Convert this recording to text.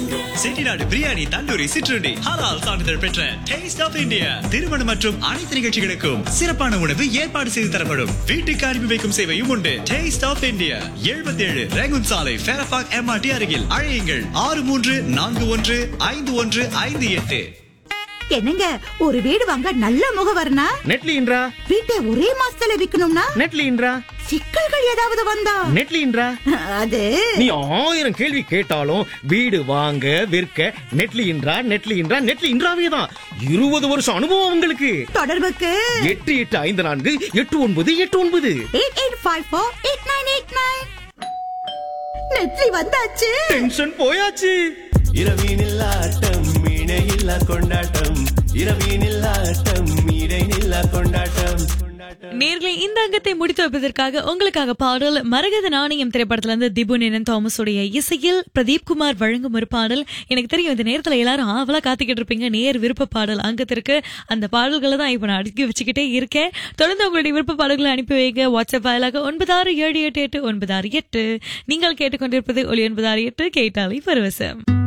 செட்டிநாடு பிரியாணி தந்தூரி சிற்றுண்டி ஹலால் சான்றிதழ் பெற்ற டேஸ்ட் ஆஃப் இந்தியா திருமணம் மற்றும் அனைத்து நிகழ்ச்சிகளுக்கும் சிறப்பான உணவு ஏற்பாடு செய்து தரப்படும் வீட்டுக்கு அனுப்பி வைக்கும் சேவையும் உண்டு டேஸ்ட் ஆஃப் இந்தியா எழுபத்தி ஏழு ரேகுன் சாலை ஃபேரபாக் எம்ஆர்டி அருகில் அழையுங்கள் ஆறு மூன்று நான்கு ஒன்று ஐந்து ஒன்று ஐந்து எட்டு என்னங்க ஒரு வீடு வாங்க நல்ல முகவர்னா நெட்லின்றா வீட்டை ஒரே மாசத்துல விக்கணும்னா நெட்லின்றா சிக்கல்கள் ஏதாவது வந்தா நெட்லின்றா அது நீ ஆயிரம் கேள்வி கேட்டாலும் வீடு வாங்க விற்க நெட்லின்றா நெட்லின்றா நெட்லின்றாவே தான் இருபது வருஷம் அனுபவம் உங்களுக்கு தொடர்புக்கு எட்டு எட்டு ஐந்து நான்கு எட்டு ஒன்பது எட்டு ஒன்பது eight eight five four eight nine eight nine நெற்றி வந்தாச்சு டென்ஷன் போயாச்சு இரவினில் ஆட்டம் இணையில்லா கொண்டாட்டம் இரவினில் ஆட்டம் இடைநில்லா கொண்டாட்டம் கொண்டாட்டம் நேர்களை இந்த அங்கத்தை முடித்து வைப்பதற்காக உங்களுக்காக பாடல் மரகத நாணயம் திரைப்படத்துல இருந்து திபு நினன் தாமஸ் உடைய இசையில் பிரதீப் குமார் வழங்கும் ஒரு பாடல் எனக்கு தெரியும் இந்த நேரத்துல எல்லாரும் ஆவலா காத்துக்கிட்டு இருப்பீங்க நேர் விருப்ப பாடல் அங்கத்திற்கு அந்த பாடல்களை தான் இப்ப நான் அடுக்கி வச்சுக்கிட்டே இருக்கேன் தொடர்ந்து உங்களுடைய விருப்ப பாடல்களை அனுப்பி வைங்க வாட்ஸ்அப் வாயிலாக ஒன்பது ஆறு ஏழு எட்டு எட்டு ஒன்பது ஆறு எட்டு நீங்கள் கேட்டுக்கொண்டிருப்பது ஒளி ஒன்பது ஆறு எட்டு கேட்டாலே பரவசம்